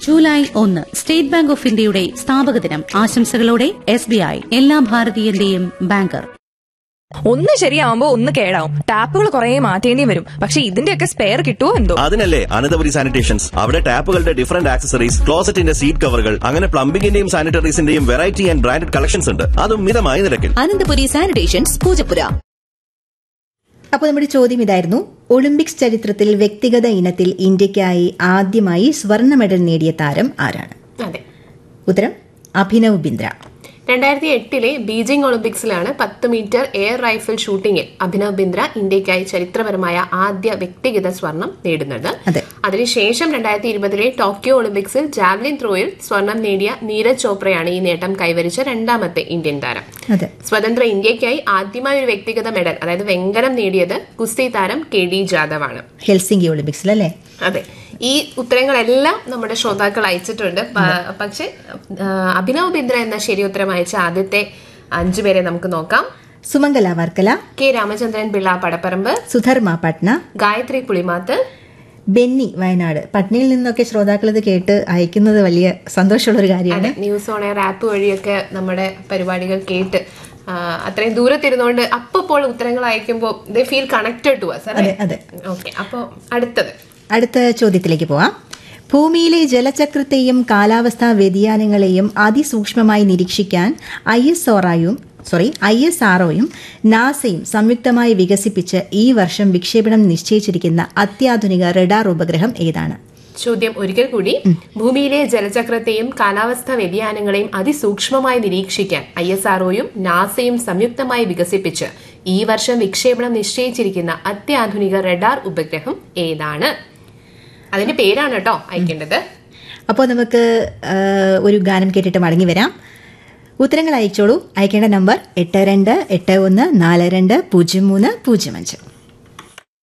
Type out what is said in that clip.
July ഒന്ന് state bank of ഇന്ത്യയുടെ സ്ഥാപക ദിനം ആശംസകളോടെ എസ് ബി ഐ എല്ലാ ഭാരതീയന്റെയും ബാങ്കർ ഒന്ന് ശരിയാവുമ്പോ ഒന്ന് കേടാവും ടാപ്പുകൾ കുറെ മാറ്റേണ്ടി വരും പക്ഷെ ഇതിന്റെയൊക്കെ സ്പെയർ കിട്ടുമോ എന്തോ അതിനല്ലേ അനന്തപുരി സാനിറ്റേഷൻസ് അവിടെ ടാപ്പുകളുടെ ഡിഫറന്റ് ആക്സസറീസ് ക്ലോസറ്റിന്റെ സീറ്റ് കവറുകൾ അങ്ങനെ പ്ലംബിംഗിന്റെയും സാനിറ്ററീസിന്റെയും വെറൈറ്റി ആൻഡ് ബ്രാൻഡഡ് കളക്ഷൻസ് ഉണ്ട് അതും മിതമായ നിരക്കിൽ അനന്തപുരി സാനിറ്റേഷൻസ് പൂജപ്പുര അപ്പോൾ നമ്മുടെ ചോദ്യം ഇതായിരുന്നു ഒളിമ്പിക്സ് ചരിത്രത്തിൽ വ്യക്തിഗത ഇനത്തിൽ ഇന്ത്യയ്ക്കായി ആദ്യമായി സ്വർണ്ണ മെഡൽ നേടിയ താരം ആരാണ് അതെ ഉത്തരം അഭിനവ് ബിന്ദ്ര രണ്ടായിരത്തി എട്ടിലെ ബീജിംഗ് ഒളിമ്പിക്സിലാണ് പത്ത് മീറ്റർ എയർ റൈഫിൾ ഷൂട്ടിംഗിൽ അഭിനവ് ബിന്ദ്ര ഇന്ത്യയ്ക്കായി ചരിത്രപരമായ ആദ്യ വ്യക്തിഗത സ്വർണം നേടുന്നത് അതെ. അതിനുശേഷം രണ്ടായിരത്തി ഇരുപതിലെ ടോക്കിയോ ഒളിമ്പിക്സിൽ ജാവ്ലിൻ ത്രോയിൽ സ്വർണം നേടിയ നീരജ് ചോപ്രയാണ് ഈ നേട്ടം കൈവരിച്ച രണ്ടാമത്തെ ഇന്ത്യൻ താരം അതെ സ്വതന്ത്ര ഇന്ത്യയ്ക്കായി ആദ്യമായി ഒരു വ്യക്തിഗത മെഡൽ അതായത് വെങ്കലം നേടിയത് ഗുസ്തി താരം കെ ഡി ജാദവാണ് ഹെൽസിംഗി ഒളിമ്പിക്സിൽ അല്ലേ അതെ ഈ ഉത്തരങ്ങളെല്ലാം നമ്മുടെ ശ്രോതാക്കൾ അയച്ചിട്ടുണ്ട് പ- പക്ഷെ ആ, അഭിനവ് ബിന്ദ്ര എന്ന ശരി ഉത്തരം അയച്ച ആദ്യത്തെ അഞ്ചു പേരെ നമുക്ക് നോക്കാം സുമംഗല വർക്കല കെ രാമചന്ദ്രൻ പിള്ള പടപ്പറമ്പ് സുധർമ്മ പട്ന ഗായത്രി പുളിമാത്ത് ബെന്നി വയനാട് പട്നയിൽ നിന്നൊക്കെ ശ്രോതാക്കൾ ഇത് കേട്ട് അയക്കുന്നത് വലിയ സന്തോഷമുള്ള ഒരു കാര്യമാണ് ന്യൂസ് ഓൺ എയർ ആപ്പ് വഴിയൊക്കെ നമ്മുടെ പരിപാടികൾ കേട്ട് ആ, അത്രയും ദൂരത്തിരുന്നുകൊണ്ട് അപ്പോൾ ഉത്തരങ്ങൾ അയക്കുമ്പോൾ they feel connected to us അതെ, അതെ. ഓക്കെ അപ്പോൾ അടുത്തത് അടുത്ത ചോദ്യത്തിലേക്ക് പോവാം ഭൂമിയിലെ ജലചക്രത്തെയും കാലാവസ്ഥാ വ്യതിയാനങ്ങളെയും അതിസൂക്ഷ്മമായി നിരീക്ഷിക്കാൻ ഐ എസ് ഓറായും സോറി ഐ എസ് ആർഒയും നാസയും സംയുക്തമായി വികസിപ്പിച്ച് ഈ വർഷം വിക്ഷേപണം നിശ്ചയിച്ചിരിക്കുന്ന അത്യാധുനിക റഡാർ ഉപഗ്രഹം ഏതാണ് ചോദ്യം ഒരിക്കൽ കൂടി ഭൂമിയിലെ ജലചക്രത്തെയും കാലാവസ്ഥാ വ്യതിയാനങ്ങളെയും അതിസൂക്ഷ്മമായി നിരീക്ഷിക്കാൻ ഐ എസ് ആർഒയും നാസയും സംയുക്തമായി വികസിപ്പിച്ച് ഈ വർഷം വിക്ഷേപണം നിശ്ചയിച്ചിരിക്കുന്ന അത്യാധുനിക റഡാർ ഉപഗ്രഹം ഏതാണ് അതിന്റെ പേരാണ് കേട്ടോ അയക്കേണ്ടത് അപ്പോൾ നമുക്ക് ആ, ഒരു ഗാനം കേട്ടിട്ട് മടങ്ങി വരാം ഉത്തരങ്ങൾ അയച്ചോളൂ അയക്കേണ്ട നമ്പർ എട്ട് രണ്ട് എട്ട് ഒന്ന് നാല് രണ്ട് പൂജ്യം മൂന്ന് പൂജ്യം അഞ്ച്